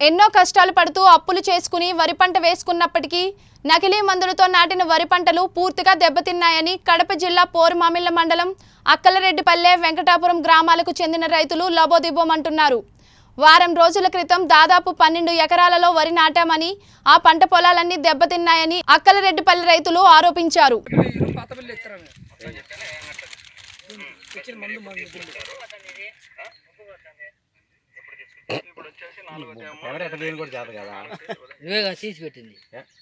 ఎన్నో కష్టాలు పడుతూ అప్పులు చేసుకుని వరి పంట వేసుకున్నప్పటికీ నకిలీ మందులతో నాటిన వరి పంటలు పూర్తిగా దెబ్బతిన్నాయని కడప జిల్లా పోరుమామిళ్ల మండలం అక్కలరెడ్డిపల్లె వెంకటాపురం గ్రామాలకు చెందిన రైతులు లబోదిబోమంటున్నారు వారం రోజుల క్రితం దాదాపు పన్నెండు ఎకరాలలో వరి నాటామని ఆ పంట పొలాలన్నీ దెబ్బతిన్నాయని అక్కలరెడ్డిపల్లి రైతులు ఆరోపించారు పాత బిల్లు ఎత్తారని తెచ్చిన మందు మందు బిల్లు ఎవరు ఎక్కడ దేని కూడా చేత కదా నువ్వేగా తీసి పెట్టింది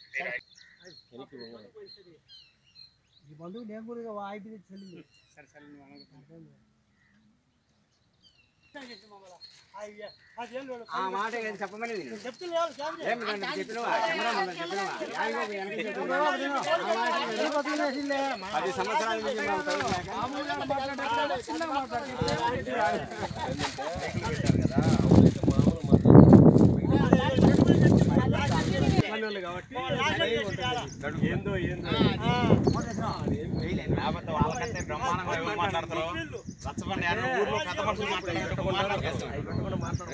ఈ మందు నేను కూడా ఇక వాయిదా చెల్లింది సరే సరే నువ్వు అనగా ఆ మాట ఏం చెప్పమని విను. చెప్తున్నా ఏం నన్ను చెప్పినవా? కెమెరా ముందర చెప్పినవా? యాడికో పోయి వెనక్కి చెప్పినవా? పది సంవత్సరాల నుంచి మేము చదువుకున్నాక లేకపోతే వాళ్ళకంటే బ్రహ్మాండంగా ఏమో మాట్లాడతారు రచ్చబండి యారు ఊర్లో పెద్ద మనుషులు మాట్లాడుతున్నారు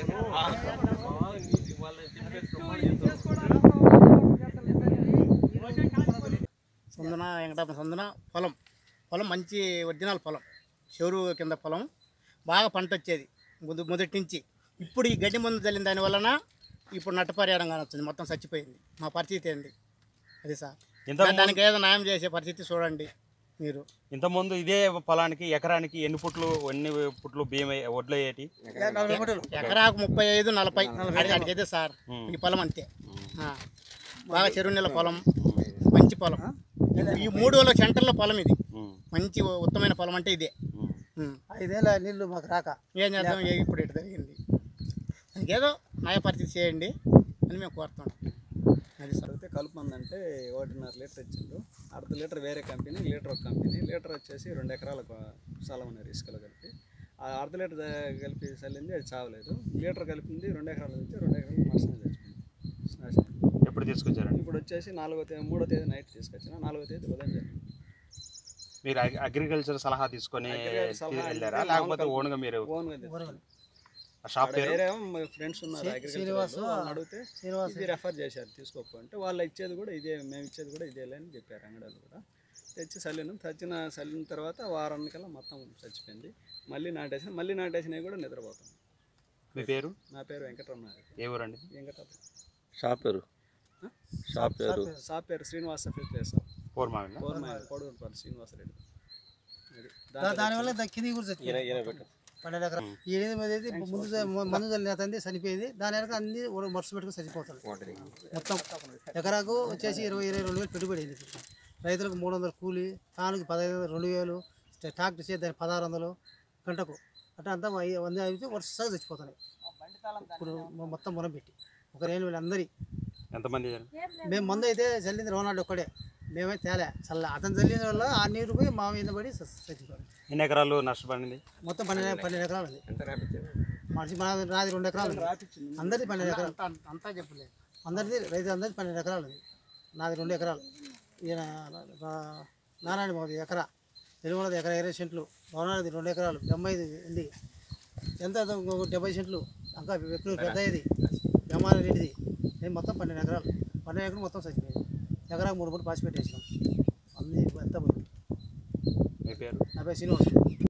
సొందన వెంకటాపురం సొందన పొలం పొలం మంచి ఒరిజినల్ పొలం చెరువు కింద పొలం బాగా పంట వచ్చేది ముందు మొదటి నుంచి ఇప్పుడు ఈ గడ్డి మందు చల్లిన దాని వలన ఇప్పుడు నట్టపరిహారం కానొచ్చింది మొత్తం చచ్చిపోయింది మా పరిస్థితి ఏంది అది సార్ ఇంత దానికి ఏదో న్యాయం చేసే పరిస్థితి చూడండి మీరు ఇంతకుముందు ఇదే పొలానికి ఎకరానికి ఎన్ని పుట్లు ఎన్ని పుట్లు బియ్యం వే- వడ్లు వేయటి ఎకరాకు ముప్పై ఐదు నలభై అది అడిగైతే సార్ ఉమ్. ఈ పొలం అంతే ఆ. బాగా చెరువు నెల పొలం మంచి పొలం ఈ మూడు వేల సెంటర్ల పొలం ఇది ఉమ్, మంచి ఉత్తమైన పొలం అంటే ఇదే ఉమ్. ఉమ్. ఐదేళ్ళ నీళ్ళు మాకు రాక ఏం చేద్దాం ఏ- ఇప్పుడు ఇటు జరిగింది దానికి ఏదో న్యాయ పరిస్థితి చేయండి అని మేము కోరుతున్నాం అది సార్ అయితే కలుపుమందంటే ఒకటిన్నర లీటర్ ఇచ్చిండు అర్ధ లీటర్ వేరే కంపెనీ లీటర్ ఒక కంపెనీ లీటర్ వచ్చేసి రెండు ఎకరాల స్థలం ఉన్నారు ఇసుకలో కలిపి ఆ అర్ధ లీటర్ ద- కలిపి చల్లింది అది చావలేదు లీటర్ కలిపింది రెండు ఎకరాలు నుంచి రెండు ఎకరాలు నష్టం చచ్చిపోయింది నాశనం ఎప్పుడు తీసుకొచ్చారండి ఇప్పుడు వచ్చేసి నాలుగో తేదీ మూడో తేదీ నైట్ తీసుకొచ్చిన నాలుగో తేదీ ఉదయం జరిగింది మీరు అగ్- అగ్రికల్చర్ సలహా తీసుకొని అగ్రికల్చర్ సలహా తీ- వెళ్ళారా అంటే లేకపోతే మామూలుగా ఓన్గా మీరు ఓన్గా తీసుకున్నాం. ఆ షాప్ అక్కడ పేరు వేరే మా ఫ్రెండ్స్ ఉన్నారు అగ్రికల్చర్ వాళ్ళు. వాళ్ళని అడిగితే శ్రీనివాస్ ఇది రెఫర్ చేశారు తీసుకోకపో అంటే వాళ్ళు ఇచ్చేది కూడా ఇదే మేము ఇచ్చేది కూడా ఇదే అని చెప్పారు అంగడాలు కూడా తెచ్చి చల్లిన చచ్చిన చల్లిన తర్వాత వారానికల్లా మొత్తం చచ్చిపోయింది మళ్ళీ నాటేసిన మళ్ళీ నాటేసినవి కూడా నిద్రపోతాం మీ పేరు నా పేరు వెంకటరమణ ఏ ఊరండి వెంకటరమణ షాప్ పేరు షాప్ పేరు సా పేరు శ్రీనివాస ఫిట్నెస్ పోర్మావిల కోరమాయ కొడూరుపల్లి శ్రీనివాసరెడ్డి అది దా- దానివల్ల దక్కింది కూడా చచ్చిపోయింది ఈయన పెట్టు పన్నెండు ఎకరాలు ఈ ఎనిమిది మంది అయితే ముందు చ- మందు చల్లిన అతనిది చనిపోయింది దాని వెనక అన్ని మరుసు పెట్టుకుని చచ్చిపోతుంది మొత్తం ఎకరాకు వచ్చేసి ఇరవై ఇరవై రెండు వేలు పెట్టుబడి అయింది రైతులకు మూడు వందలు కూలి తానుకి పదహైదు వందలు రెండు వేలు ట్రాక్టర్ చేసి దానికి పదహారు వందలు గంటకు అంటే అంతా వై- వంద అయితే వరుసగా చచ్చిపోతున్నాయి ఇప్పుడు మొ- మొత్తం మొనం పెట్టి ఒక రెండు వేలు అందరి ఎంతమంది మేము మందు అయితే చల్లింది రోనాడు ఒక్కడే మేమే తేలే చల్ల అతను చల్లిన వల్ల ఆ నీరు పోయి మా మీద పడి చ- చచ్చిపోయింది ఎన్ని ఎకరాలు నష్టపడింది మొత్తం పన్నెండు పన్నెండు ఎకరాలు ఉంది మనిషి మన నాది రెండు ఎకరాలు ఉంది అందరిది పన్నెండు ఎకరాలు అంతా చెప్పలేదు అందరిది రైతు అందరిది పన్నెండు ఎకరాలు ఉంది నాది రెండు ఎకరాలు ఈయన రా- నారాయణ బాబు ఎకరా తెలుగులది ఎకరా ఇరవై సెంట్లు భవనాలది రెండు ఎకరాలు డెబ్బై ఉంది ఎంత ఇంకొక డెబ్బై సెంట్లు ఇంకా వ్యక్తులు పెద్ద ఇది బ్రహ్మాండ రెడ్డిది నేను మొత్తం పన్నెండు ఎకరాలు పన్నెండు ఎకరాలు మొత్తం చచ్చిపోయింది ఎకరాకు మూడు మూడు పాసి పెట్టేసినాం అన్ని ఎంత పోయింది మీ పేరు నా పేరు శ్రీనివాస్